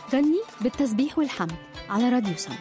غني بالتسبيح والحمد على راديو سم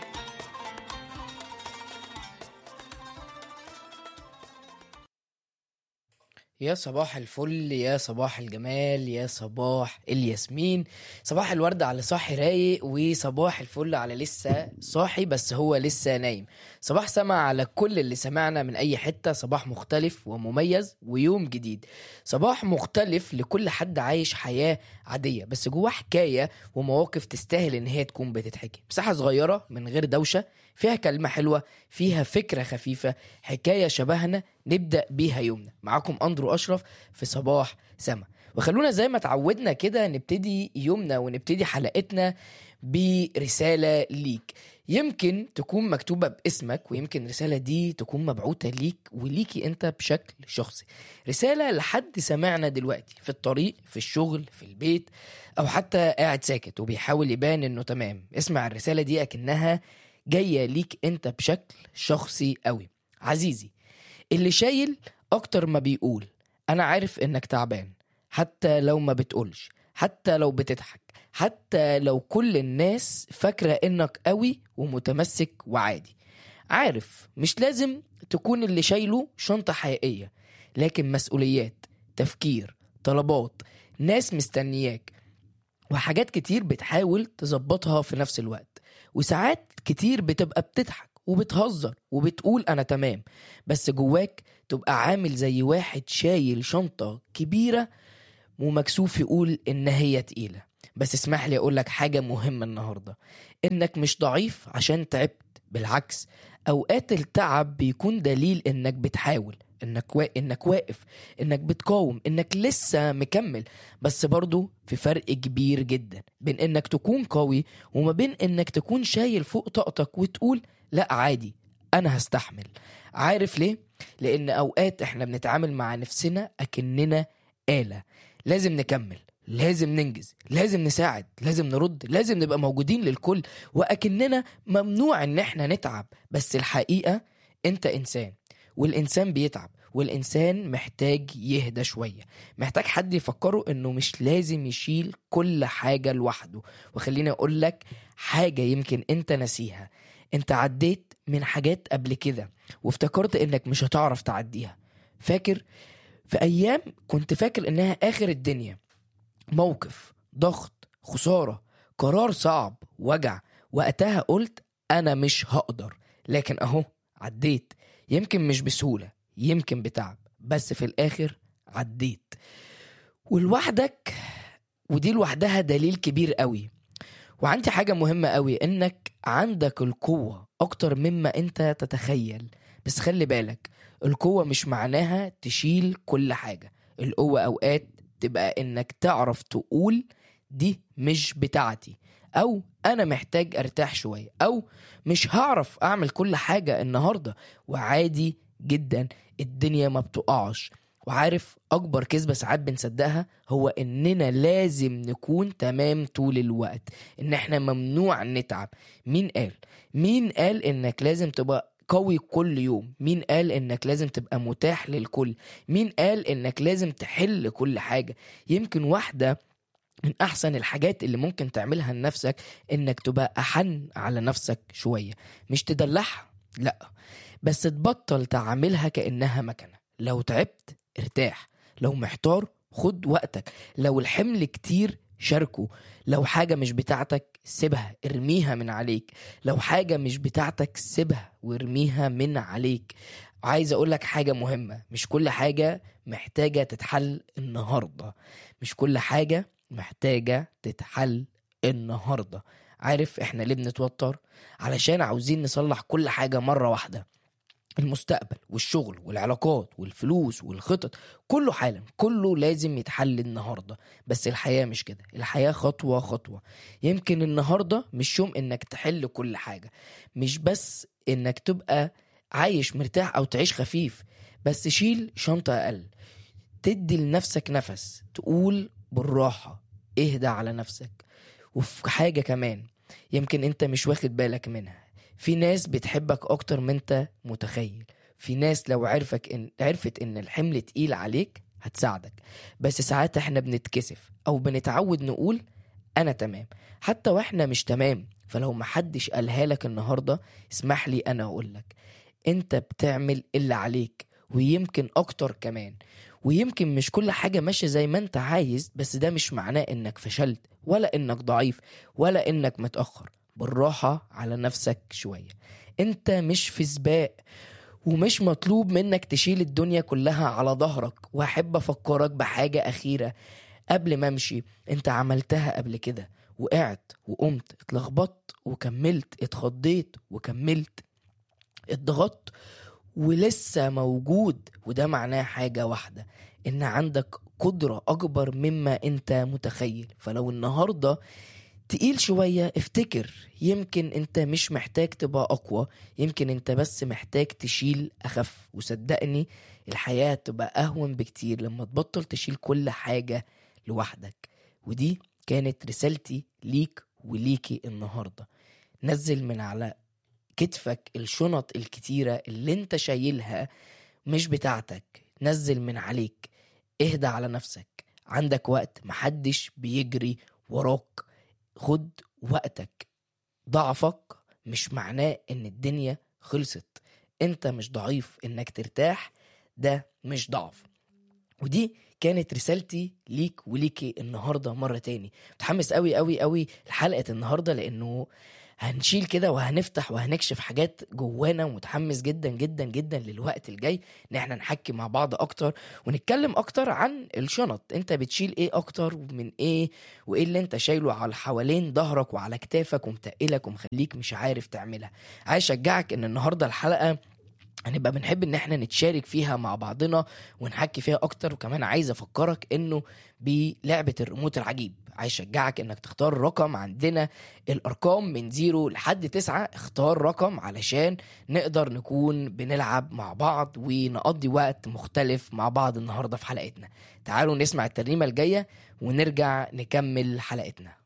يا صباح الفل يا صباح الجمال يا صباح الياسمين صباح الورد على صاحي رايق وصباح الفل على لسه صاحي بس هو لسه نايم صباح سما على كل اللي سمعنا من اي حتة صباح مختلف ومميز ويوم جديد صباح مختلف لكل حد عايش حياة عادية بس جواه حكاية ومواقف تستاهل ان هي تكون بتتحكي مساحة صغيرة من غير دوشة فيها كلمة حلوة فيها فكرة خفيفة حكاية شبهنا نبدأ بيها يومنا معاكم أندرو أشرف في صباح سما وخلونا زي ما اتعودنا كده نبتدي يومنا ونبتدي حلقتنا برسالة ليك يمكن تكون مكتوبة باسمك ويمكن الرسالة دي تكون مبعوثة ليك وليكي انت بشكل شخصي رسالة لحد سمعنا دلوقتي في الطريق في الشغل في البيت او حتى قاعد ساكت وبيحاول يبان انه تمام اسمع الرسالة دي اكنها جاية ليك انت بشكل شخصي قوي عزيزي اللي شايل اكتر ما بيقول انا عارف انك تعبان حتى لو ما بتقولش حتى لو بتضحك حتى لو كل الناس فاكرة انك قوي ومتمسك وعادي عارف مش لازم تكون اللي شايله شنطة حقيقية لكن مسؤوليات تفكير طلبات ناس مستنياك وحاجات كتير بتحاول تظبطها في نفس الوقت وساعات كتير بتبقى بتضحك وبتهزر وبتقول انا تمام بس جواك تبقى عامل زي واحد شايل شنطة كبيرة ومكسوف يقول ان هي تقيلة بس اسمح لي اقول لك حاجة مهمة النهاردة انك مش ضعيف عشان تعبت بالعكس اوقات التعب بيكون دليل انك بتحاول انك وا... انك واقف انك بتقاوم انك لسه مكمل بس برضو في فرق كبير جدا بين انك تكون قوي وما بين انك تكون شايل فوق طاقتك وتقول لا عادي انا هستحمل عارف ليه لان اوقات احنا بنتعامل مع نفسنا اكننا آلة لازم نكمل لازم ننجز لازم نساعد لازم نرد لازم نبقى موجودين للكل واكننا ممنوع ان احنا نتعب بس الحقيقة انت انسان والانسان بيتعب والانسان محتاج يهدى شويه محتاج حد يفكره انه مش لازم يشيل كل حاجه لوحده وخليني اقول لك حاجه يمكن انت نسيها انت عديت من حاجات قبل كده وافتكرت انك مش هتعرف تعديها فاكر في ايام كنت فاكر انها اخر الدنيا موقف ضغط خساره قرار صعب وجع وقتها قلت انا مش هقدر لكن اهو عديت يمكن مش بسهولة يمكن بتعب بس في الآخر عديت ولوحدك ودي لوحدها دليل كبير قوي وعندي حاجة مهمة قوي انك عندك القوة اكتر مما انت تتخيل بس خلي بالك القوة مش معناها تشيل كل حاجة القوة اوقات تبقى انك تعرف تقول دي مش بتاعتي او انا محتاج ارتاح شويه او مش هعرف اعمل كل حاجه النهارده وعادي جدا الدنيا ما بتقعش وعارف اكبر كذبه ساعات بنصدقها هو اننا لازم نكون تمام طول الوقت ان احنا ممنوع نتعب مين قال مين قال انك لازم تبقى قوي كل يوم مين قال انك لازم تبقى متاح للكل مين قال انك لازم تحل كل حاجه يمكن واحده من احسن الحاجات اللي ممكن تعملها لنفسك انك تبقى احن على نفسك شويه مش تدلعها لا بس تبطل تعاملها كانها مكنه لو تعبت ارتاح لو محتار خد وقتك لو الحمل كتير شاركه لو حاجة مش بتاعتك سيبها ارميها من عليك لو حاجة مش بتاعتك سيبها وارميها من عليك عايز اقولك حاجة مهمة مش كل حاجة محتاجة تتحل النهاردة مش كل حاجة محتاجة تتحل النهاردة عارف احنا ليه بنتوتر علشان عاوزين نصلح كل حاجة مرة واحدة المستقبل والشغل والعلاقات والفلوس والخطط كله حالا كله لازم يتحل النهاردة بس الحياة مش كده الحياة خطوة خطوة يمكن النهاردة مش يوم انك تحل كل حاجة مش بس انك تبقى عايش مرتاح او تعيش خفيف بس شيل شنطة اقل تدي لنفسك نفس تقول بالراحة اهدى على نفسك وفي حاجة كمان يمكن انت مش واخد بالك منها في ناس بتحبك اكتر من انت متخيل في ناس لو عرفك ان عرفت ان الحمل تقيل عليك هتساعدك بس ساعات احنا بنتكسف او بنتعود نقول انا تمام حتى واحنا مش تمام فلو محدش قالها لك النهارده اسمح لي انا اقول لك انت بتعمل اللي عليك ويمكن اكتر كمان ويمكن مش كل حاجة ماشية زي ما انت عايز بس ده مش معناه انك فشلت ولا انك ضعيف ولا انك متأخر بالراحة على نفسك شوية انت مش في سباق ومش مطلوب منك تشيل الدنيا كلها على ظهرك واحب افكرك بحاجة اخيرة قبل ما امشي انت عملتها قبل كده وقعت وقمت اتلخبطت وكملت اتخضيت وكملت اتضغطت ولسه موجود وده معناه حاجة واحدة ان عندك قدرة اكبر مما انت متخيل فلو النهاردة تقيل شوية افتكر يمكن انت مش محتاج تبقى اقوى يمكن انت بس محتاج تشيل اخف وصدقني الحياة تبقى اهون بكتير لما تبطل تشيل كل حاجة لوحدك ودي كانت رسالتي ليك وليكي النهاردة نزل من على كتفك الشنط الكتيرة اللي انت شايلها مش بتاعتك نزل من عليك اهدى على نفسك عندك وقت محدش بيجري وراك خد وقتك ضعفك مش معناه ان الدنيا خلصت انت مش ضعيف انك ترتاح ده مش ضعف ودي كانت رسالتي ليك وليكي النهارده مره تاني متحمس قوي قوي قوي لحلقه النهارده لانه هنشيل كده وهنفتح وهنكشف حاجات جوانا ومتحمس جدا جدا جدا للوقت الجاي ان احنا نحكي مع بعض اكتر ونتكلم اكتر عن الشنط انت بتشيل ايه اكتر ومن ايه وايه اللي انت شايله على حوالين ظهرك وعلى كتافك ومتقلك ومخليك مش عارف تعملها عايز اشجعك ان النهارده الحلقه هنبقى بنحب ان احنا نتشارك فيها مع بعضنا ونحكي فيها اكتر وكمان عايز افكرك انه بلعبه الريموت العجيب عايز اشجعك انك تختار رقم عندنا الارقام من زيرو لحد تسعة اختار رقم علشان نقدر نكون بنلعب مع بعض ونقضي وقت مختلف مع بعض النهارده في حلقتنا تعالوا نسمع الترنيمه الجايه ونرجع نكمل حلقتنا